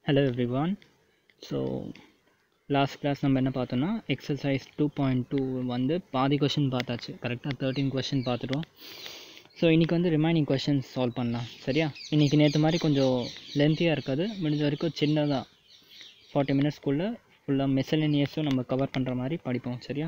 hello everyone so last class நம்ம என்ன பார்த்தோம்னா எக்ஸசைஸ் டூ பாயிண்ட் டூ வந்து பாதி கொஷின் பார்த்தாச்சு கரெக்டாக தேர்ட்டீன் கொஷின் பார்த்துட்டோம் ஸோ இன்றைக்கி வந்து ரிமைனிங் கொஷின்ஸ் சால்வ் பண்ணலாம் சரியா இன்றைக்கி நேற்று மாதிரி கொஞ்சம் லென்த்தியாக இருக்காது முடிஞ்ச வரைக்கும் சின்னதாக ஃபார்ட்டி மினிட்ஸ்க்குள்ளே ஃபுல்லாக மெசலினியஸும் நம்ம கவர் பண்ணுற மாதிரி படிப்போம் சரியா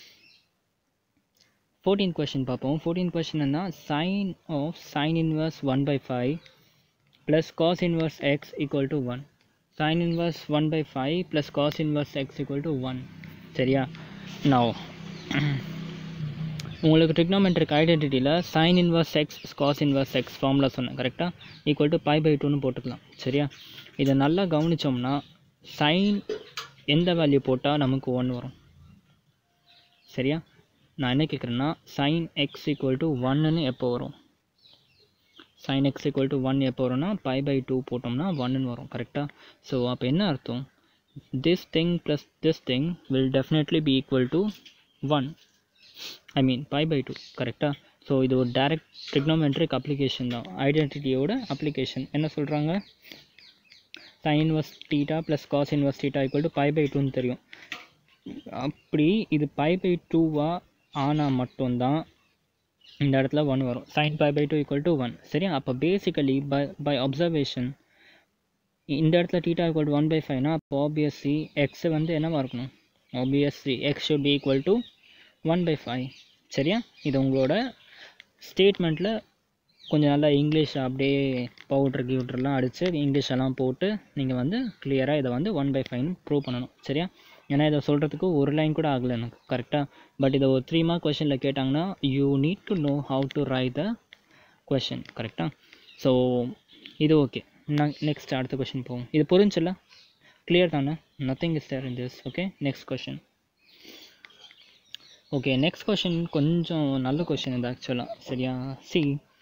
ஃபோர்டீன் கொஷின் பார்ப்போம் ஃபோர்டீன் கொஷின் என்ன sine of sine inverse one by five plus cos inverse x equal to 1 sin inverse 1 by 5 plus cos inverse x equal to 1 சரியா now உங்களுக்கு trigonometric ஐடென்டிட்டியில் sin inverse x cos inverse x formula சொன்னேன் கரெக்டாக equal to pi by டூன்னு போட்டுக்கலாம் சரியா இதை நல்லா கவனித்தோம்னா sin எந்த வேல்யூ போட்டால் நமக்கு ஒன் வரும் சரியா நான் என்ன கேட்குறேன்னா sin x ஈக்குவல் டு ஒன்னுன்னு எப்போ வரும் sin x equal to 1 எப்போ வரும்னா pi by 2 போட்டோம்னா 1ன்னு வரும் கரெக்டாக ஸோ அப்போ என்ன அர்த்தம் this thing plus this thing will definitely be equal to 1 I mean pi by 2 கரெக்டாக ஸோ இது ஒரு டைரக்ட் trigonometric அப்ளிகேஷன் தான் ஐடென்டிட்டியோட அப்ளிகேஷன் என்ன சொல்கிறாங்க sin inverse theta plus cos inverse theta equal to pi by 2ன்னு தெரியும் அப்படி இது pi by 2வா ஆனால் மட்டும்தான் இந்த இடத்துல ஒன் வரும் sine pi by two equal to one சரியா அப்போ பேசிக்கலி பை பை அப்சர்வேஷன் இந்த இடத்துல theta equal to one by ஃபைவ்னா அப்போ ஆப்வியஸ்லி எக்ஸ் வந்து என்னவா இருக்கணும் obviously x should be equal to one by five சரியா இது உங்களோட ஸ்டேட்மெண்ட்டில் கொஞ்சம் நல்லா இங்கிலீஷ் அப்படியே பவுட்ரு கிவுட்ரெலாம் அடித்து இங்கிலீஷ் எல்லாம் போட்டு நீங்கள் வந்து கிளியராக இதை வந்து ஒன் பை ஃபைவ்னு ப்ரூவ் பண்ணணும் சரியா ஏன்னா இதை சொல்கிறதுக்கு ஒரு லைன் கூட ஆகலை எனக்கு கரெக்டாக பட் இதை ஒரு த்ரீ மார்க் கொஷனில் கேட்டாங்கன்னா you need to know how to write the question கரெக்டாக ஸோ இது ஓகே நான் நெக்ஸ்ட் அடுத்த கொஷின் போவோம் இது புரிஞ்சில்ல கிளியர் தானே nothing is there in this okay next question okay next question கொஞ்சம் நல்ல கொஷின் இது ஆக்சுவலாக சரியா சி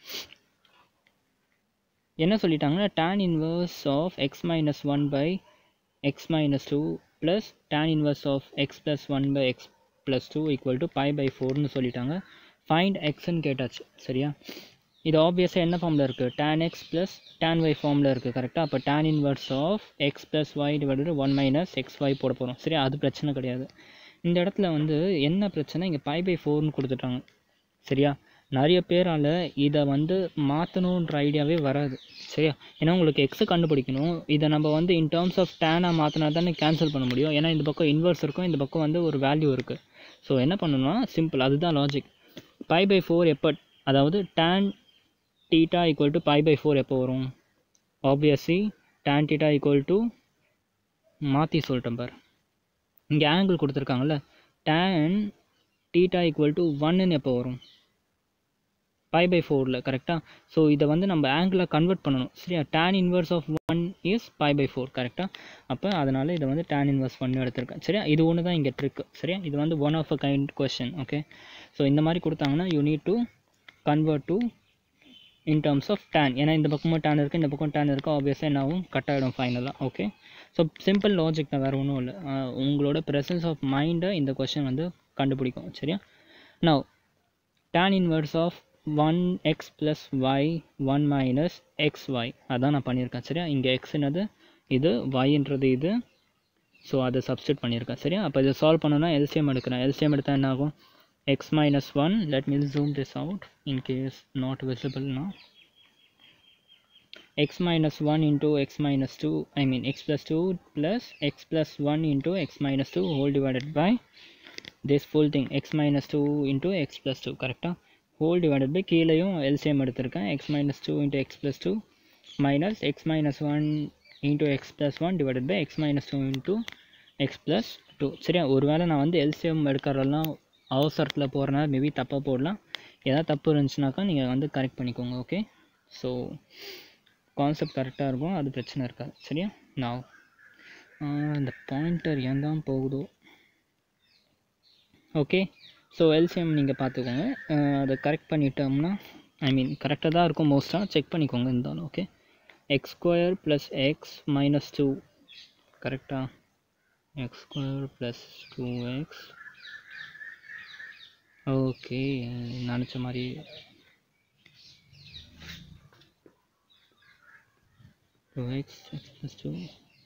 என்ன சொல்லிட்டாங்கன்னா tan inverse of x minus one by x minus two plus tan inverse of x plus one by x plus two equal to pi by ஃபோர்னு சொல்லிட்டாங்க find எக்ஸ்ன்னு கேட்டாச்சு சரியா இது ஆப்வியஸாக என்ன ஃபார்மில் இருக்குது tan x plus tan y ஃபார்மில் இருக்குது கரெக்டாக அப்போ tan inverse of x plus y divided one minus x y போட போகிறோம் சரியா அது பிரச்சனை கிடையாது இந்த இடத்துல வந்து என்ன பிரச்சனை இங்கே பை பை ஃபோர்னு கொடுத்துட்டாங்க சரியா நிறைய பேரால் இதை வந்து மாற்றணுன்ற ஐடியாவே வராது சரியா ஏன்னா உங்களுக்கு எக்ஸை கண்டுபிடிக்கணும் இதை நம்ம வந்து இன் டேர்ம்ஸ் ஆஃப் டேனாக மாற்றினா தானே கேன்சல் பண்ண முடியும் ஏன்னா இந்த பக்கம் இன்வர்ஸ் இருக்கும் இந்த பக்கம் வந்து ஒரு வேல்யூ இருக்குது ஸோ என்ன பண்ணணும்னா சிம்பிள் அதுதான் லாஜிக் பை பை ஃபோர் எப்போ அதாவது tan theta equal to pi by four எப்போ வரும் obviously tan theta equal to மாற்றி சொல்லிட்டேன் பார் இங்கே ஆங்கிள் கொடுத்துருக்காங்கல்ல டேன் டீட்டா ஈக்குவல் டு ஒன்னுன்னு எப்போ வரும் பை பை ஃபோரில் கரெக்டாக ஸோ இதை வந்து நம்ம ஆங்கிளாக கன்வெர்ட் பண்ணணும் சரியா tan inverse of one is pi by four கரெக்டாக அப்போ அதனால் இதை வந்து டேன் இன்வர்ஸ் ஒன் எடுத்திருக்கேன் சரியா இது ஒன்று தான் இங்கே ட்ரிக்கு சரியா இது வந்து one of a kind question okay so இந்த மாதிரி கொடுத்தாங்கன்னா you need to convert to in terms of tan ஏன்னா இந்த பக்கமும் டேன் இருக்குது இந்த பக்கம் டேன் இருக்குது ஆப்வியஸாக என்னாகும் கட் ஆகிடும் ஃபைனலாக ஓகே ஸோ சிம்பிள் லாஜிக் தான் வேறு ஒன்றும் இல்லை உங்களோட ப்ரெசன்ஸ் ஆஃப் மைண்டை இந்த கொஷின் வந்து கண்டுபிடிக்கும் சரியா now tan inverse of one x plus y one minus x y அதான் நான் பண்ணியிருக்கேன் சரியா இங்கே எக்ஸ்னது இது ஒய்ன்றது இது ஸோ அதை சப்ஸ்டியூட் பண்ணியிருக்கேன் சரியா அப்போ இதை சால்வ் பண்ணணும்னா எல்சிஎம் எடுக்கிறேன் எல்சிஎம் எடுத்தால் என்ன ஆகும் x minus one let me zoom this out in case not விசிபிள்னா x minus 1 into x minus 2 I mean x plus 2 plus x plus 1 into x minus 2 whole divided by this full thing x minus 2 into x plus 2 கரெக்டாக whole divided by கீழேயும் LCM எடுத்திருக்கேன் x minus two into x plus two minus x minus one into x plus one divided by x minus two into x plus two சரியா ஒருவேளை நான் வந்து LCM எடுக்கிறதெல்லாம் அவசரத்தில் போகிறனா maybe தப்பாக போடலாம் ஏதாவது தப்பு இருந்துச்சுனாக்கா நீங்கள் வந்து கரெக்ட் பண்ணிக்கோங்க ஓகே ஸோ கான்செப்ட் கரெக்டாக இருக்கும் அது பிரச்சனை இருக்காது சரியா நான் இந்த பாயிண்டர் ஏன் தான் போகுதோ ஓகே ஸோ எல்சிஎம் நீங்கள் பார்த்துக்கோங்க அதை கரெக்ட் பண்ணிட்டோம்னா ஐ மீன் கரெக்டாக தான் இருக்கும் மோஸ்ட்டாக செக் பண்ணிக்கோங்க இருந்தாலும் okay x square plus x minus two கரெக்டாக x square plus two x okay நினச்ச மாதிரி two x x plus two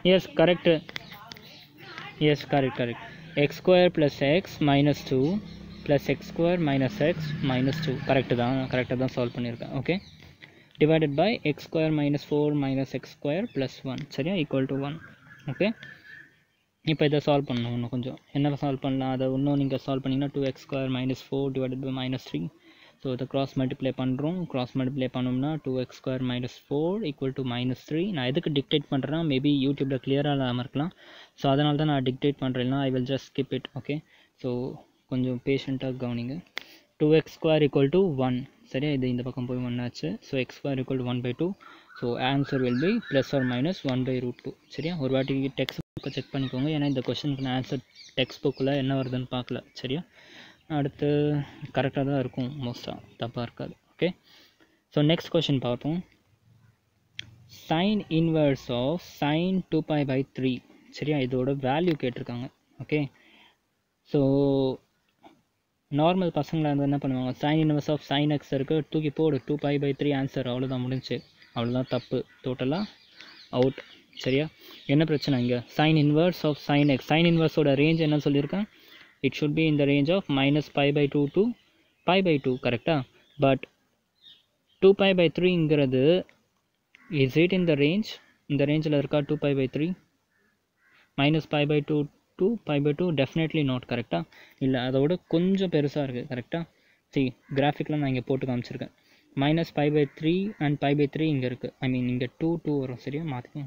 yes correct yes correct correct x square plus x minus two plus x square minus x minus two correct தான் கரெக்டாக தான் solve பண்ணியிருக்கேன் okay divided by x square minus four minus x square plus one சரியா equal to one okay இப்போ இதை solve பண்ணணும் இன்னும் கொஞ்சம் என்ன சால்வ் பண்ணலாம் அதை இன்னும் நீங்கள் சால்வ் பண்ணிங்கன்னா two x square minus four divided by minus three so இதை க்ராஸ் மல்டிப்ளை பண்ணுறோம் க்ராஸ் மல்டிப்ளை பண்ணோம்னா two x square minus four equal to minus three நான் எதுக்கு டிக்டேட் பண்ணுறேன்னா மேபி யூடியூப்பில் கிளியராக இல்லாமல் இருக்கலாம் ஸோ அதனால தான் நான் டிக்டேட் பண்ணுறேன்னா I will just skip it okay so கொஞ்சம் பேஷண்ட்டாக கவனிங்க two x square equal to one சரியா இது இந்த பக்கம் போய் ஒன் ஆச்சு so x square equal to one by two so answer will be plus or minus one by root two சரியா ஒரு வாட்டி டெக்ஸ்ட் புக்கை செக் பண்ணிக்கோங்க ஏன்னா இந்த கொஸ்டினுக்கு நான் ஆன்சர் டெக்ஸ்ட் புக்கில் என்ன வருதுன்னு பார்க்கல சரியா அடுத்து கரெக்டாக தான் இருக்கும் மோஸ்ட்டாக தப்பாக இருக்காது ஓகே ஸோ நெக்ஸ்ட் கொஷின் பார்ப்போம் sine inverse of sine two pi by three சரியா இதோட வேல்யூ கேட்டிருக்காங்க ஓகே ஸோ நார்மல் பசங்களாக இருந்தால் என்ன பண்ணுவாங்க sine inverse of sine x இருக்குது தூக்கி போடு two pi by three answer அவ்வளோதான் முடிஞ்சு அவ்வளோதான் தப்பு டோட்டலாக அவுட் சரியா என்ன பிரச்சனை இங்கே sine inverse of sine x sine இன்வர்ஸோட ரேஞ்ச் என்ன சொல்லியிருக்கேன் it should be in the range of minus pi by two to pi by two கரெக்டாக பட் டூ பை பை த்ரீங்கிறது is it in the range இந்த ரேஞ்சில் இருக்கா two pi by three minus pi by two to pi by two definitely not கரெக்டாக இல்லை அதோட கொஞ்சம் பெருசாக இருக்குது கரெக்டாக சி கிராஃபிக்கில் நான் இங்கே போட்டு காமிச்சிருக்கேன் minus pi by three and pi by three இங்கே இருக்குது ஐ மீன் இங்கே டூ டூ வரும் சரியா மாற்றிக்கோங்க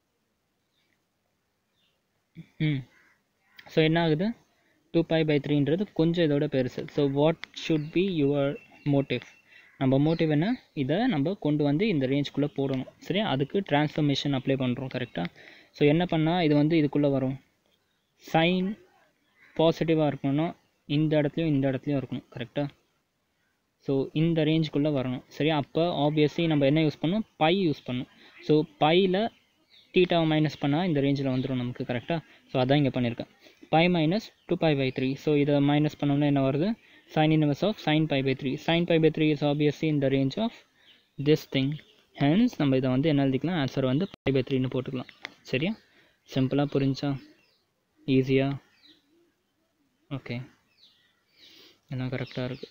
ம் ஸோ என்ன ஆகுது டூ பை பை த்ரீன்றது கொஞ்சம் இதோட பெருசு so what should be your motive நம்ம மோட்டிவ் என்ன இதை நம்ம கொண்டு வந்து இந்த ரேஞ்சுக்குள்ளே போடணும் சரியா அதுக்கு டிரான்ஸ்ஃபர்மேஷன் அப்ளை பண்ணுறோம் கரெக்டாக ஸோ என்ன பண்ணால் இது வந்து இதுக்குள்ளே வரும் சைன் பாசிட்டிவாக இருக்கணும்னா இந்த இடத்துலையும் இந்த இடத்துலையும் இருக்கணும் கரெக்டாக ஸோ இந்த ரேஞ்சுக்குள்ளே வரணும் சரியா அப்போ ஆப்வியஸ்லி நம்ம என்ன யூஸ் பண்ணணும் பை யூஸ் பண்ணணும் ஸோ பையில் டீட்டாவை மைனஸ் பண்ணால் இந்த ரேஞ்சில் வந்துடும் நமக்கு கரெக்டாக ஸோ அதான் இங்கே பண்ணியிருக்கேன் pi minus two pi by three so இதை மைனஸ் பண்ணோம்னா என்ன வருது sine inverse of sine pi by three sine pi by three is obviously இந்த range of this thing hence நம்ம இதை வந்து என்ன எழுதிக்கலாம் ஆன்சர் வந்து பை பை த்ரீன்னு போட்டுக்கலாம் சரியா சிம்பிளாக புரிஞ்சா ஈஸியாக ஓகே எல்லாம் கரெக்டாக இருக்குது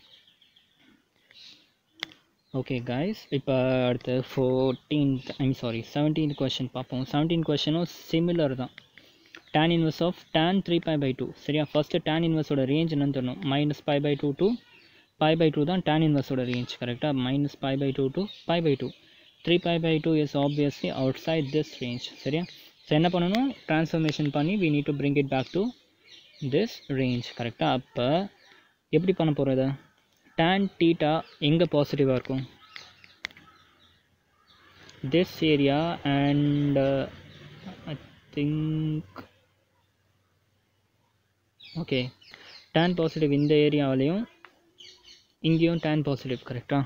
ஓகே காய்ஸ் இப்போ அடுத்து fourteenth I'm sorry seventeenth question பார்ப்போம் செவன்டீன் கொஷனும் சிமிலர் தான் tan inverse of tan three by by two சரியா ஃபஸ்ட்டு tan இன்வர்ஸோட ரேஞ்ச் என்னன்னு தெரியணும் minus pi by two to pi by two தான் tan இன்வர்ஸோட ரேஞ்ச் கரெக்டாக minus pi by two to pi by two three by by two is obviously outside this range சரியா so என்ன பண்ணணும் transformation பண்ணி we need to bring it back to this range கரெக்டாக அப்போ எப்படி பண்ண போகிறோம் இதை tan தீட்டா எங்கே பாசிட்டிவாக இருக்கும் this area and I think okay tan positive இந்த ஏரியாவிலையும் இங்கேயும் tan பாசிட்டிவ் கரெக்டாக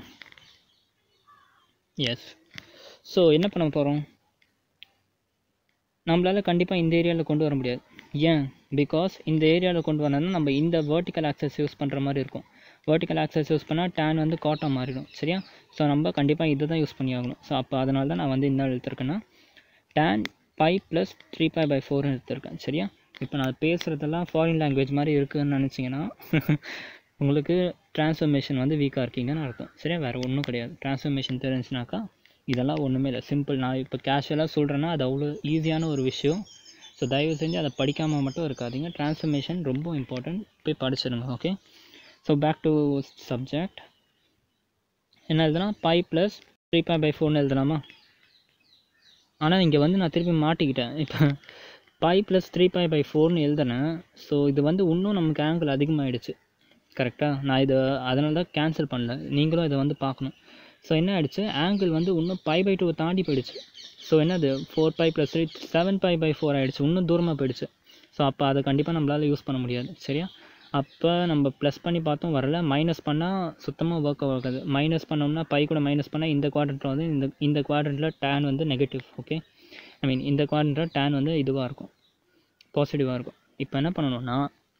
எஸ் ஸோ என்ன பண்ண போகிறோம் நம்மளால் கண்டிப்பாக இந்த ஏரியாவில் கொண்டு வர முடியாது ஏன் பிகாஸ் இந்த ஏரியாவில் கொண்டு வரணும்னா நம்ம இந்த vertical access யூஸ் பண்ணுற மாதிரி இருக்கும் vertical access யூஸ் பண்ணால் tan வந்து காட்டாக மாறிடும் சரியா ஸோ நம்ம கண்டிப்பாக இதை தான் யூஸ் பண்ணி ஆகணும் ஸோ அப்போ அதனால தான் நான் வந்து என்ன எடுத்திருக்கேன்னா tan pi plus three by by ஃபோர்னு எடுத்திருக்கேன் சரியா இப்போ நான் பேசுகிறதெல்லாம் ஃபாரின் லாங்குவேஜ் மாதிரி இருக்குதுன்னு நினச்சிங்கன்னா உங்களுக்கு ட்ரான்ஸ்ஃபர்மேஷன் வந்து வீக்காக இருக்கீங்கன்னு அர்த்தம் சரியா வேறு ஒன்றும் கிடையாது ட்ரான்ஸ்ஃபர்மேஷன் தெரிஞ்சுனாக்கா இதெல்லாம் ஒன்றுமே இல்லை சிம்பிள் நான் இப்போ கேஷுவலாக சொல்கிறேன்னா அது அவ்வளோ ஈஸியான ஒரு விஷயம் ஸோ தயவு செஞ்சு அதை படிக்காமல் மட்டும் இருக்காதீங்க ட்ரான்ஸ்ஃபர்மேஷன் ரொம்ப இம்பார்ட்டன்ட் போய் படிச்சிடுங்க okay so back to subject என்ன எழுதுனா pi plus three by by ஃபோர்னு எழுதலாமா ஆனால் இங்கே வந்து நான் திருப்பி மாட்டிக்கிட்டேன் இப்போ pi plus three by by ஃபோர்னு எழுதுனேன் ஸோ இது வந்து இன்னும் நமக்கு ஆங்கிள் அதிகமாகிடுச்சு கரெக்டாக நான் இதை அதனால தான் கேன்சல் பண்ணல நீங்களும் இதை வந்து பார்க்கணும் ஸோ என்ன ஆயிடுச்சு ஆங்கிள் வந்து இன்னும் பை பை டூவை தாண்டி போயிடுச்சு ஸோ என்னது four pi plus three seven pi by four ஆகிடுச்சு இன்னும் தூரமாக போயிடுச்சு ஸோ அப்போ அதை கண்டிப்பாக நம்மளால் யூஸ் பண்ண முடியாது சரியா அப்போ நம்ம ப்ளஸ் பண்ணி பார்த்தோம் வரல மைனஸ் பண்ணால் சுத்தமாக ஒர்க் ஆகாது மைனஸ் பண்ணோம்னா பை கூட மைனஸ் பண்ணால் இந்த குவாட்ரண்ட்டில் வந்து இந்த இந்த குவாட்ரண்ட்டில் டேன் வந்து நெகட்டிவ் ஓகே ஐ மீன் இந்த குவாட்ரண்ட்டில் டேன் வந்து இதுவாக இருக்கும் பாசிட்டிவாக இருக்கும் இப்போ என்ன பண்ணணும்னா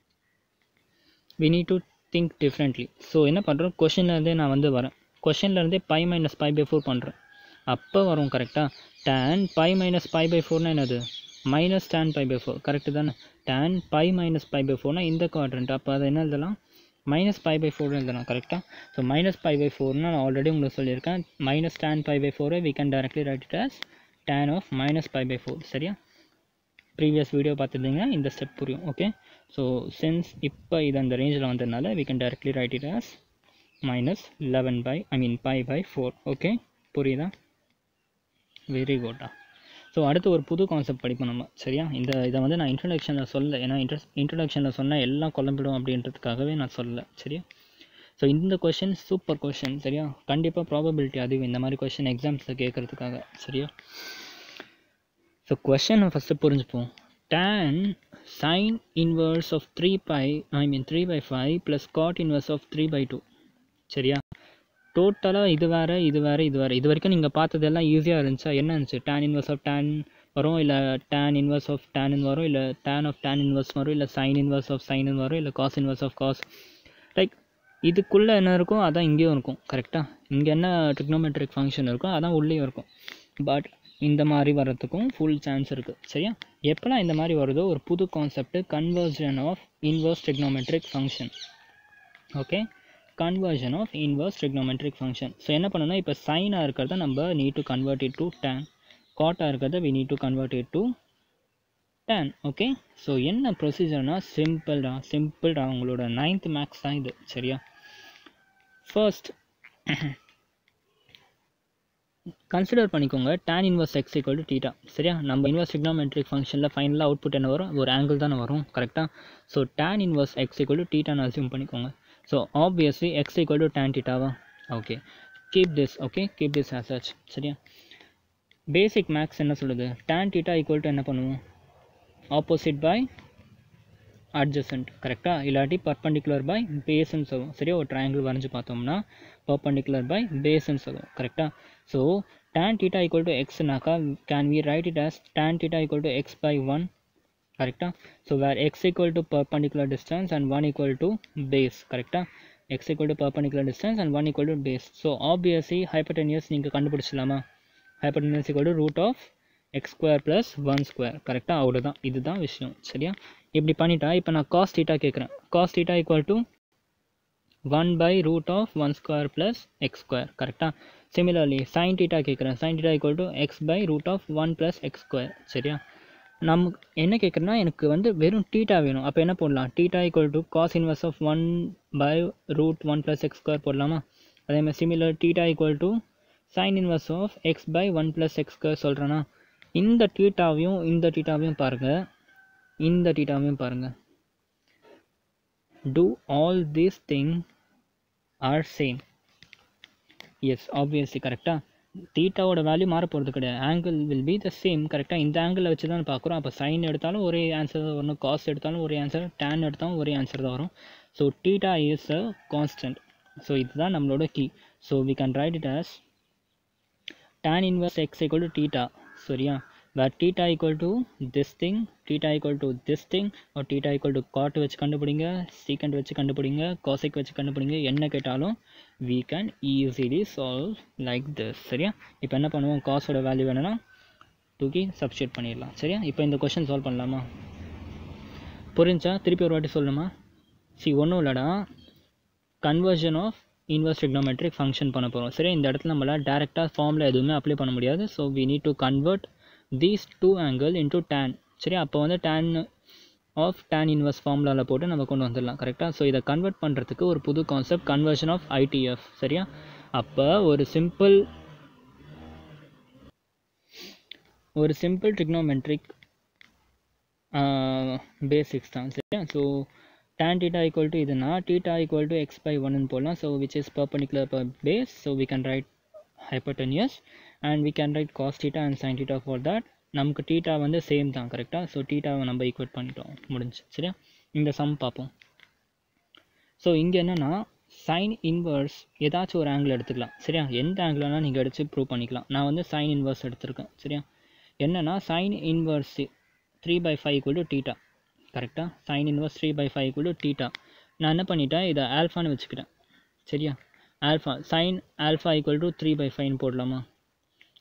we need to think differently so என்ன பண்ணுறோம் கொஷின்லேருந்தே நான் வந்து வரேன் கொஷின்லேருந்தே pi minus pi by four பண்ணுறேன் அப்போ வரும் கரெக்டாக tan pi minus pi by ஃபோர்னா என்னது minus tan pi by four correct தானே tan pi minus pi by ஃபோர்னா இந்த குவாட்ரண்ட் அப்போ அதை என்ன எழுதலாம் மைனஸ் பை பை ஃபோர்னு எழுதலாம் கரெக்டாக ஸோ மைனஸ் பை பை ஃபோர்னு நான் ஆல்ரெடி உங்களுக்கு சொல்லியிருக்கேன் மைனஸ் tan பை பை ஃபோரை we can directly write it as tan of minus pi by four சரியா ப்ரீவியஸ் வீடியோ பார்த்துருந்தீங்கன்னா இந்த ஸ்டெப் புரியும் ஓகே ஸோ சென்ஸ் இப்போ இது அந்த ரேஞ்சில் வந்ததுனால we can directly write it as minus eleven pi I mean pi by four okay புரியுதா வெரி குட்டா ஸோ அடுத்து ஒரு புது கான்செப்ட் படிப்போம் நம்ம சரியா இந்த இதை வந்து நான் இன்ட்ரடக்ஷனில் சொல்ல ஏன்னா இன்ட்ர இன்ட்ரடக்ஷனில் சொன்னால் எல்லாம் குழம்பிடும் அப்படின்றதுக்காகவே நான் சொல்லலை சரியா ஸோ இந்த கொஷின் சூப்பர் கொஷின் சரியா கண்டிப்பாக ப்ராபபிலிட்டி அதிகம் இந்த மாதிரி கொஷின் எக்ஸாம்ஸில் கேட்குறதுக்காக சரியா ஸோ கொஷனை ஃபஸ்ட்டு புரிஞ்சுப்போம் tan sin inverse of 3 pi I mean 3 by 5 plus cot inverse of 3 by 2 சரியா டோட்டலாக இது வேறு இது வேறு இது வேறு இது வரைக்கும் நீங்கள் பார்த்ததெல்லாம் ஈஸியாக இருந்துச்சா என்ன இருந்துச்சு tan இன்வர்ஸ் ஆஃப் tan வரும் இல்லை tan இன்வர்ஸ் ஆஃப் tan வரும் இல்லை tan ஆஃப் tan இன்வர்ஸ் வரும் இல்லை sin இன்வர்ஸ் ஆஃப் sin வரும் இல்லை cos inverse of cos like இதுக்குள்ளே என்ன இருக்கோ அதான் இங்கேயும் இருக்கும் கரெக்டாக இங்கே என்ன ட்ரிக்னோமெட்ரிக் ஃபங்க்ஷன் இருக்கோ அதான் உள்ளேயும் இருக்கும் பட் இந்த மாதிரி வர்றதுக்கும் ஃபுல் சான்ஸ் இருக்குது சரியா எப்போல்லாம் இந்த மாதிரி வருதோ ஒரு புது concept conversion of inverse trigonometric function okay conversion of inverse trigonometric function so என்ன பண்ணணும்னா இப்போ சைனாக இருக்கிறத நம்ம need to convert it to tan காட்டாக இருக்கிறத we need to convert it to tan okay so என்ன ப்ரொசீஜர்னா சிம்பிள்டா சிம்பிள்டா உங்களோட நைன்த் மேக்ஸ் தான் இது சரியா ஃபர்ஸ்ட் கன்சிடர் பண்ணிக்கோங்க tan inverse x equal to theta சரியா நம்ம இன்வர்ஸ் ட்ரிக்னோமெட்ரிக் ஃபங்க்ஷனில் ஃபைனலாக அவுட்புட் என்ன வரும் ஒரு ஆங்கிள் தானே வரும் கரெக்டாக so tan inverse x equal to டீட்டான்னு அசியூம் பண்ணிக்கோங்க so obviously x equal to tan டீட்டாவா okay keep this okay keep this as such சரியா பேசிக் மேக்ஸ் என்ன சொல்லுது tan டீட்டா ஈக்குவல் டு என்ன பண்ணுவோம் ஆப்போசிட் பை அட்ஜசன்ட் கரெக்டாக இல்லாட்டி பர்பண்டிகுலர் பை பேஸ்ன்னு சொல்லுவோம் சரியா ஒரு ட்ரையாங்கிள் வரைஞ்சி பார்த்தோம்னா பர்பண்டிகுலர் பை பேஸ்ன்னு சொல்லுவோம் கரெக்டாக so tan theta equal to x நாக்கா can we write it as tan theta equal to x by 1 கரெக்டாக so where x equal to perpendicular distance and 1 equal to base கரெக்டாக x equal to perpendicular distance and 1 equal to base so obviously hypotenuse நீங்கள் கண்டுபிடிச்சலாமா hypotenuse equal to root of x square plus one square கரெக்டாக அவ்வளோதான் இதுதான் விஷயம் சரியா இப்படி பண்ணிட்டா இப்போ நான் காஸ் டீட்டா கேட்குறேன் cos theta equal to one by root of one square plus x square கரெக்டாக சிமிலர்லி சைன் டீட்டா கேட்குறேன் sine theta equal to x by root of one plus x square சரியா நமக்கு என்ன கேட்குறேன்னா எனக்கு வந்து வெறும் டீட்டா வேணும் அப்போ என்ன போடலாம் theta equal to cos inverse of one by root one plus x square போடலாமா அதே மாதிரி similar theta equal to sine inverse of x by one plus x square சொல்கிறேன்னா இந்த டீட்டாவையும் இந்த டீட்டாவையும் பாருங்கள் இந்த டீட்டாவையும் பாருங்கள் do all these thing are same yes obviously கரெக்டாக தீட்டாவோட வேல்யூ மாற போகிறது கிடையாது angle will be the same கரெக்டாக இந்த ஆங்கிளில் வச்சு தான் பார்க்குறோம் அப்போ சைன் எடுத்தாலும் ஒரே ஆன்சர் தான் வரணும் காஸ் எடுத்தாலும் ஒரே ஆன்சர் டேன் எடுத்தாலும் ஒரே ஆன்சர் தான் வரும் so theta is a constant so இதுதான் நம்மளோட key so we can write it as tan inverse x equal to theta சரியா where theta equal to this thing theta equal to this thing or theta equal to cot வச்சு கண்டுபிடிங்க secant வச்சு கண்டுபிடிங்க cosec வச்சு கண்டுபிடிங்க என்ன கேட்டாலும் we can easily solve like this சரியா இப்போ என்ன பண்ணுவோம் காசோட வேல்யூ வேணும்னா தூக்கி சப்ஸ்டியூட் பண்ணிடலாம் சரியா இப்போ இந்த கொஷின் சால்வ் பண்ணலாமா புரிஞ்சா திருப்பி ஒரு வாட்டி சொல்லணுமா சி ஒன்றும் இல்லைடா conversion of inverse trigonometric function பண்ண போகிறோம் சரி இந்த இடத்துல நம்மளால் டேரெக்டாக ஃபார்மில் எதுவுமே அப்ளை பண்ண முடியாது so we need to convert these two angle into tan சரி அப்போ வந்து tan ஆஃப் tan இன்வர்ஸ் ஃபார்முலாவில் போட்டு நம்ம கொண்டு வந்துடலாம் கரெக்டாக ஸோ இதை கன்வெர்ட் பண்ணுறதுக்கு ஒரு புது கான்செப்ட் கன்வர்ஷன் ஆஃப் ஐடிஎஃப் சரியா அப்போ ஒரு சிம்பிள் ஒரு சிம்பிள் trigonometric பேசிக்ஸ் தான் சரியா so tan theta equal to இதுனா theta equal to x by 1 ன்னு போடலாம் so which is perpendicular per base so we can write hypotenuse and we can write cos theta and sin theta for that நமக்கு theta வந்து same தான் கரெக்டாக so thetaவை நம்ம equate பண்ணிட்டோம் முடிஞ்சு சரியா இந்த சம் பார்ப்போம் ஸோ இங்கே என்னென்னா சைன் இன்வர்ஸ் ஏதாச்சும் ஒரு ஆங்கிள் எடுத்துக்கலாம் சரியா எந்த ஆங்கிள்னா நீங்கள் எடுத்து ப்ரூவ் பண்ணிக்கலாம் நான் வந்து சைன் இன்வர்ஸ் எடுத்திருக்கேன் சரியா என்னென்னா sine inverse three by five equal to theta கரெக்டாக sine inverse three by five equal to theta நான் என்ன பண்ணிட்டேன் இதை ஆல்ஃபான்னு வச்சுக்கிறேன் சரியா alpha sine alpha equal to three by ஃபைவ்னு போடலாமா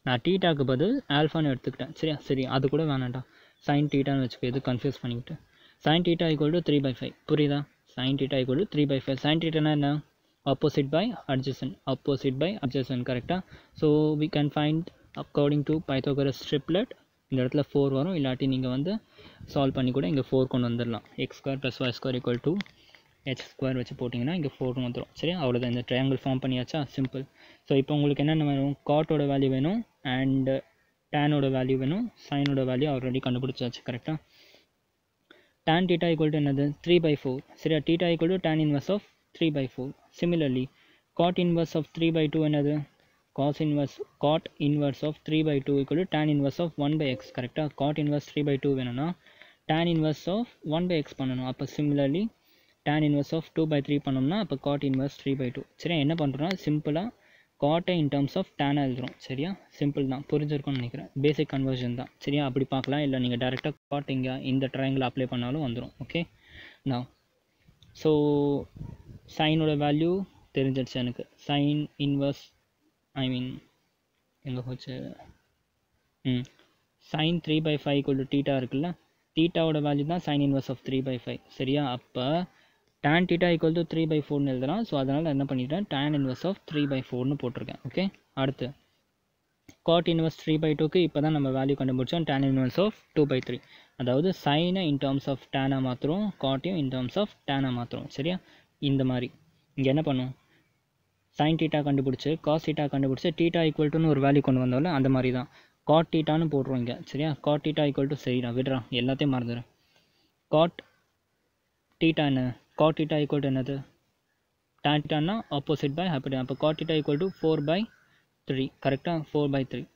நான் டீட்டாக்கு பதில் ஆல்ஃபான்னு எடுத்துக்கிட்டேன் சரியா சரி அது கூட வேணாம்டா சைன் டீட்டான்னு வச்சுக்க எது கன்ஃபியூஸ் பண்ணிக்கிட்டு sine theta equal to three by five புரியுதா sine theta equal to three by five sine டீட்டானா என்ன opposite by adjacent opposite by adjacent கரெக்டாக so we can find according to Pythagoras triplet இந்த இடத்துல four வரும் இல்லாட்டி நீங்கள் வந்து சால்வ் பண்ணி கூட இங்கே ஃபோர் கொண்டு வந்துடலாம் x square plus y square equal to h square வச்சு போட்டிங்கன்னா இங்கே ஃபோர் வந்துடும் சரியா அவ்வளோதான் இந்த ட்ரையாங்கிள் ஃபார்ம் பண்ணியாச்சா சிம்பிள் ஸோ இப்போ உங்களுக்கு என்னென்ன வேணும் காட்டோட வேல்யூ வேணும் அண்ட் டேனோட வேல்யூ வேணும் சைனோட வேல்யூ ஆல்ரெடி கண்டுபிடிச்சாச்சு கரெக்டாக tan theta equal to என்னது த்ரீ பை ஃபோர் சரியா theta equal to tan inverse of three by four similarly cot inverse of three by two என்னது cos inverse cot inverse of three by two equal to tan inverse of one by x கரெக்டாக cot inverse three by two வேணும்னா tan inverse of one by x பண்ணணும் அப்போ similarly tan inverse of two by three பண்ணோம்னா அப்போ cot inverse three by two சரியா என்ன பண்ணுறோம்னா சிம்பிளாக காட்டை இன் டர்ம்ஸ் ஆஃப் டேனாக எழுதுறோம் சரியா சிம்பிள் தான் புரிஞ்சிருக்கும்னு நினைக்கிறேன் பேசிக் கன்வர்ஷன் தான் சரியா அப்படி பார்க்கலாம் இல்லை நீங்கள் டேரெக்டாக காட் இங்கே இந்த ட்ரையாங்கிள் அப்ளை பண்ணாலும் வந்துடும் ஓகே நான் ஸோ சைனோட வேல்யூ தெரிஞ்சிடுச்சு எனக்கு சைன் இன்வர்ஸ் ஐ மீன் எங்கே போச்சு ம் sine three by five equal to theta இருக்குல்ல டீட்டாவோட வேல்யூ தான் sine inverse of three by five சரியா அப்போ tan theta equal to three by ஃபோர்னு எழுதலாம் ஸோ அதனால் என்ன பண்ணிட்டேன் tan inverse of three by ஃபோர்னு போட்டிருக்கேன் ஓகே அடுத்து cot inverse த்ரீ பை டூக்கு இப்போ தான் நம்ம வேல்யூ கண்டுபிடிச்சோம் tan inverse of two by three அதாவது சைனை இன் டர்ம்ஸ் ஆஃப் டேனாக மாற்றுறோம் காட்டையும் இன் டர்ம்ஸ் ஆஃப் டேனாக மாற்றுறோம் சரியா இந்த மாதிரி இங்கே என்ன பண்ணும் சைன் டீட்டா கண்டுபிடிச்சி காஸ் டீட்டா கண்டுபிடிச்சி டீட்டா ஈக்குவல் டுன்னு ஒரு வேல்யூ கொண்டு வந்தோம்ல அந்த மாதிரி தான் காட் டீட்டான்னு போடுறோம் இங்கே சரியா காட் டீட்டா ஈக்குவல் டு சரிடா விடுறான் எல்லாத்தையும் மறந்துடுறேன் காட் டீட்டா என்ன காட் டீட்டா ஈக்குவல் டு என்னது tan டீட்டானா ஆப்போசிட் பை ஹாப்பி அப்போ cot theta equal to four by three கரெக்டாக ஃபோர் பை த்ரீ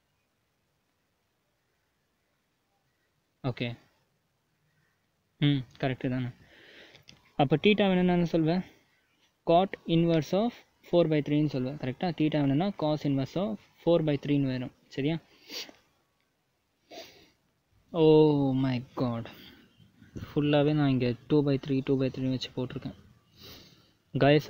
ஓகே ம் கரெக்டு தானே அப்போ டீட்டா வேணும்னு சொல்வேன் cot inverse of four by த்ரீன்னு சொல்லுவேன் கரெக்டாக டீட்டா வேணும்னா cos inverse of four by த்ரீன்னு வேணும் சரியா ஓ மை காட் ஃபுல்லாகவே நான் இங்கே two by three two by three வச்சு போட்டிருக்கேன் கைஸ்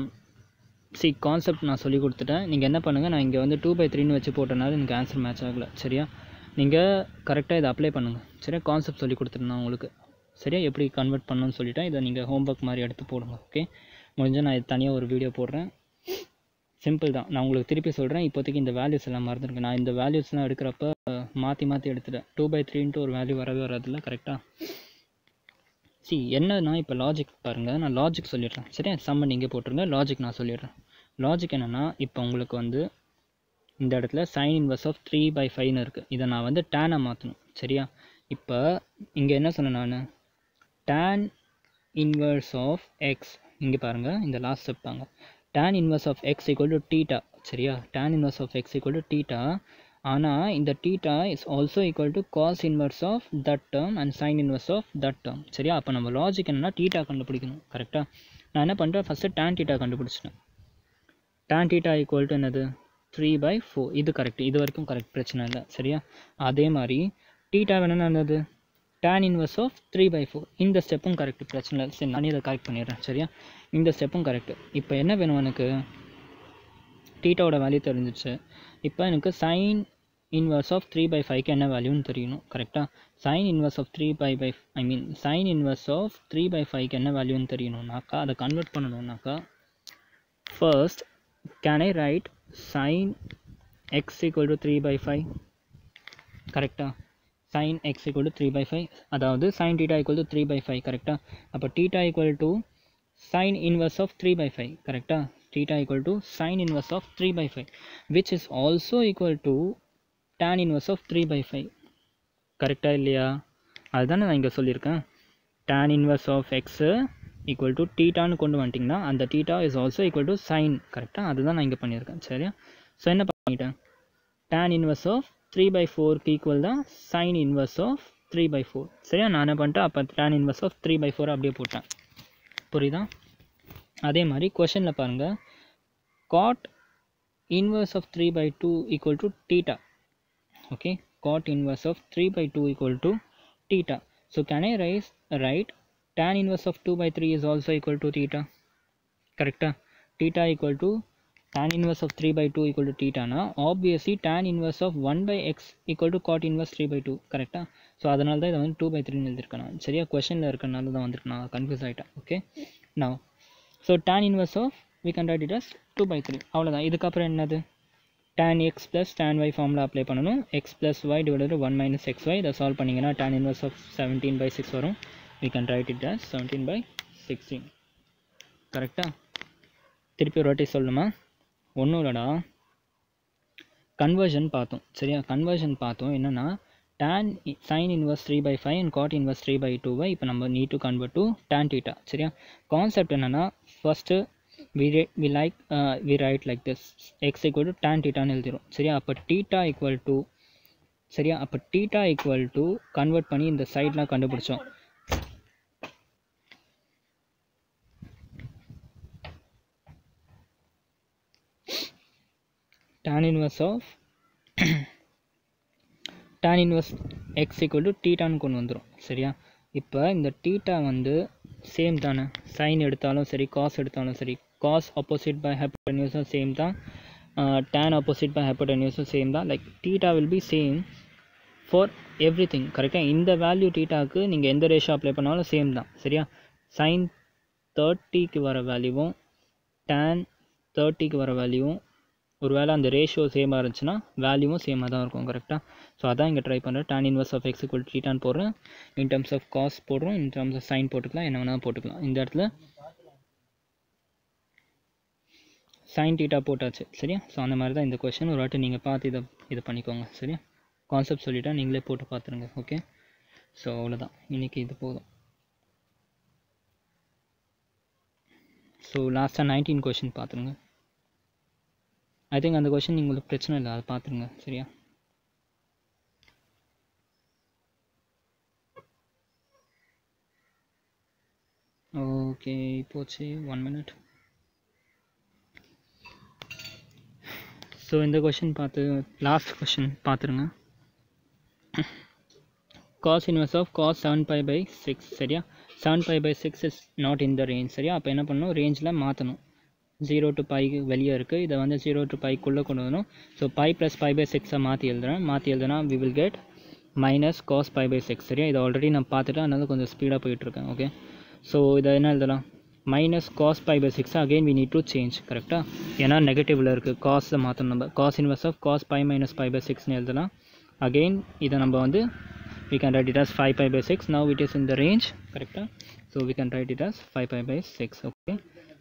சி கான்செப்ட் நான் சொல்லி கொடுத்துட்டேன் நீங்கள் என்ன பண்ணுங்கள் நான் இங்கே வந்து டூ பை த்ரீன்னு வச்சு போட்டனால எனக்கு ஆன்சர் மேட்ச் ஆகலை சரியா நீங்கள் கரெக்டாக இதை அப்ளை பண்ணுங்கள் சரியா கான்செப்ட் சொல்லி கொடுத்துருந்தேன் உங்களுக்கு சரியா எப்படி கன்வெர்ட் பண்ணணும்னு சொல்லிட்டேன் இதை நீங்கள் ஹோம்ஒர்க் மாதிரி எடுத்து போடுங்க ஓகே முடிஞ்சால் நான் இது தனியாக ஒரு வீடியோ போடுறேன் சிம்பிள் தான் நான் உங்களுக்கு திருப்பி சொல்கிறேன் இப்போதைக்கு இந்த வேல்யூஸ் எல்லாம் மறந்துருக்கேன் நான் இந்த வேல்யூஸ்லாம் எடுக்கிறப்ப மாற்றி மாற்றி எடுத்துட்டேன் டூ பை த்ரீன்ட்டு ஒரு வேல்யூ வரவே வராதுல்ல கரெக்டாக சி என்னன்னா இப்போ லாஜிக் பாருங்கள் நான் லாஜிக் சொல்லிடுறேன் சரியா சம்மன் நீங்கள் போட்டுருங்க லாஜிக் நான் சொல்லிடுறேன் லாஜிக் என்னென்னா இப்போ உங்களுக்கு வந்து இந்த இடத்துல sine inverse of three by ஃபைவ்னு இருக்குது இதை நான் வந்து டேனை மாற்றணும் சரியா இப்போ இங்கே என்ன சொன்னேன் நான் டேன் இன்வர்ஸ் ஆஃப் எக்ஸ் இங்கே பாருங்கள் இந்த லாஸ்ட் ஸ்டெப் பாங்க tan inverse of x equal to theta சரியா tan inverse of x equal to theta ஆனால் இந்த theta is also equal to cos inverse of that term and sine inverse of that term சரியா அப்போ நம்ம logic என்னன்னா theta கண்டுபிடிக்கணும் கரெக்டாக நான் என்ன பண்ணுறேன் ஃபஸ்ட்டு டேன் டீட்டா கண்டுபிடிச்சிட்டேன் டேன் டீட்டா ஈக்குவல் டு என்னது த்ரீ பை ஃபோர் இது கரெக்ட் இது வரைக்கும் கரெக்ட் பிரச்சனை இல்லை சரியா அதே மாதிரி டீட்டா வேணும்னா என்னது tan inverse of three by four இந்த ஸ்டெப்பும் கரெக்ட் பிரச்சனை இல்லை சரி நானே இதை கரெக்ட் பண்ணிடுறேன் சரியா இந்த ஸ்டெப்பும் கரெக்ட் இப்போ என்ன வேணும் எனக்கு டீட்டாவோட வேல்யூ தெரிஞ்சிச்சு இப்போ எனக்கு sine inverse of three by ஃபைவ்க்கு என்ன வேல்யூன்னு தெரியணும் கரெக்டாக sine inverse of three by by I mean sine inverse of three by ஃபைவ்க்கு என்ன வேல்யூன்னு தெரியணும்னாக்கா அதை கன்வெர்ட் பண்ணணும்னாக்கா first can I write sine x equal to three by five கரெக்டாக sine x equal to three by five அதாவது sine theta equal to three by five கரெக்டாக அப்போ theta equal to sine inverse of three by five கரெக்டாக theta equal to sin inverse of 3 by 5 which is also equal to tan inverse of 3 by 5 கரெக்டாக இல்லையா அதுதானே நான் இங்கே சொல்லியிருக்கேன் tan inverse of x equal to டீட்டான்னு கொண்டு வந்துட்டிங்கன்னா அந்த theta is also equal to sine கரெக்டாக அதுதான் நான் இங்கே பண்ணியிருக்கேன் சரியா ஸோ என்ன பண்ணிட்டேன் tan inverse of three by ஃபோருக்கு ஈக்குவல் தான் sine inverse of three by four சரியா நான் என்ன பண்ணிட்டேன் அப்போ tan inverse of three by four அப்படியே போட்டேன் புரியுதா அதே மாதிரி கொஷனில் பாருங்கள் cot inverse of three by two equal to theta okay cot inverse of three by two equal to theta so can I rise right tan inverse of 2 by 3 is also equal to theta கரெக்டாக theta equal to tan inverse of 3 by 2 equal to theta னா obviously tan inverse of 1 by x equal to cot inverse 3 by 2 கரெக்டா so அதனால தான் இதை வந்து two by த்ரீன்னு எழுதிருக்கேன் நான் சரியா கொஷனில் இருக்கனால தான் வந்திருக்கு நான் கன்ஃபியூஸ் ஆகிட்டேன் ஓகே நான் so tan inverse of we can write it as 2 by 3 அவ்வளோதான் இதுக்கப்புறம் என்னது tan x plus tan y formula apply பண்ணணும் x plus y divided by 1 minus xy இதை சால்வ் பண்ணிங்கன்னா tan inverse of 17 by 6 வரும் we can write it as 17 by 16 கரெக்டா திருப்பி ஒரு வாட்டி சொல்லணுமா ஒன்றும் இல்லைடா கன்வர்ஷன் பார்த்தோம் சரியா கன்வர்ஷன் பார்த்தோம் என்னென்னா tan sin inverse 3 by 5 and cot inverse 3 by 2 இப்போ நம்ம need to convert to tan theta சரியா கான்செப்ட் என்னென்னா first we, we like uh, we write like this x equal to tan theta ன்னு எழுதிரும் சரியா அப்போ theta equal to சரியா அப்போ theta equal to convert பண்ணி இந்த சைட்லாம் கண்டுபிடிச்சோம் tan inverse of tan inverse x equal to thetaன்னு கொண்டு வந்துடும் சரியா இப்போ இந்த theta வந்து சேம் தானே சைன் எடுத்தாலும் சரி காஸ் எடுத்தாலும் சரி காஸ் ஆப்போசிட் பை ஹைப்போட்டென்யூஸும் சேம் தான் டேன் ஆப்போசிட் பை ஹைப்போட்டென்யூஸும் சேம் தான் like theta will be same for everything கரெக்டாக இந்த வேல்யூ டீட்டாவுக்கு நீங்கள் எந்த ரேஷியோ அப்ளை பண்ணாலும் சேம் தான் சரியா சைன் தேர்ட்டிக்கு வர வேல்யூவும் டேன் தேர்ட்டிக்கு வர வேல்யூவும் ஒருவேளை அந்த ரேஷியோ சேமாக இருந்துச்சுன்னா வேல்யூவும் சேமாக தான் இருக்கும் கரெக்டாக ஸோ அதான் இங்கே ட்ரை பண்ணுறேன் tan inverse of x equal த்ரீட்டான் போடுறேன் இன் டர்ம்ஸ் ஆஃப் காஸ் போடுறோம் இன் டர்ம்ஸ் ஆஃப் சைன் போட்டுக்கலாம் என்ன வேணால் போட்டுக்கலாம் இந்த இடத்துல சைன் டீட்டா போட்டாச்சு சரியா ஸோ அந்த மாதிரி தான் இந்த கொஷின் ஒரு வாட்டி நீங்கள் பார்த்து இதை இது பண்ணிக்கோங்க சரியா கான்செப்ட் சொல்லிட்டா நீங்களே போட்டு பார்த்துருங்க ஓகே ஸோ அவ்வளோதான் இன்றைக்கி இது போதும் ஸோ லாஸ்ட்டாக நைன்டீன் கொஷின் பார்த்துருங்க ஐ திங்க் அந்த கொஷின் உங்களுக்கு பிரச்சனை இல்லை அதை பார்த்துருங்க சரியா ஓகே போச்சு ஒன் மினிட் ஸோ இந்த கொஷின் பார்த்து லாஸ்ட் கொஷின் பார்த்துருங்க cos inverse of cos seven pi by six சரியா seven pi by six is not in the range சரியா அப்போ என்ன பண்ணணும் ரேஞ்சில் மாற்றணும் ஜீரோ டு பைக்கு வெளியே இருக்குது இதை வந்து ஜீரோ டு பைக்குள்ளே கொண்டு வரணும் so pi plus pi by சிக்ஸை மாற்றி எழுதுறேன் மாற்றி எழுதுனா we will get minus cos pi by six சரியா இதை ஆல்ரெடி நான் பார்த்துட்டு அதனால கொஞ்சம் ஸ்பீடாக போயிட்டுருக்கேன் ஓகே ஸோ இதை என்ன எழுதலாம் minus cos pi by six again we need to change கரெக்டாக ஏன்னா நெகட்டிவில் இருக்குது காஸை மாற்றணும் நம்ம cos inverse of cos pi minus pi by சிக்ஸ்னு எழுதலாம் அகெயின் இதை நம்ம வந்து we can write it as 5 pi by 6 now it is in the range correct so we can write it as 5 pi by 6 okay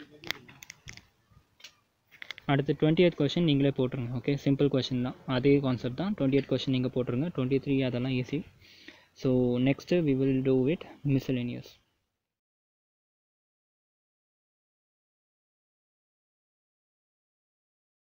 அடுத்து twenty eighth question நீங்களே போட்டுருங்க okay simple question தான் அதே கான்செப்ட் தான் twenty eighth question நீங்கள் போட்டுருங்க twenty three அதெல்லாம் easy so next we will do with மிஸ்எலேனியஸ்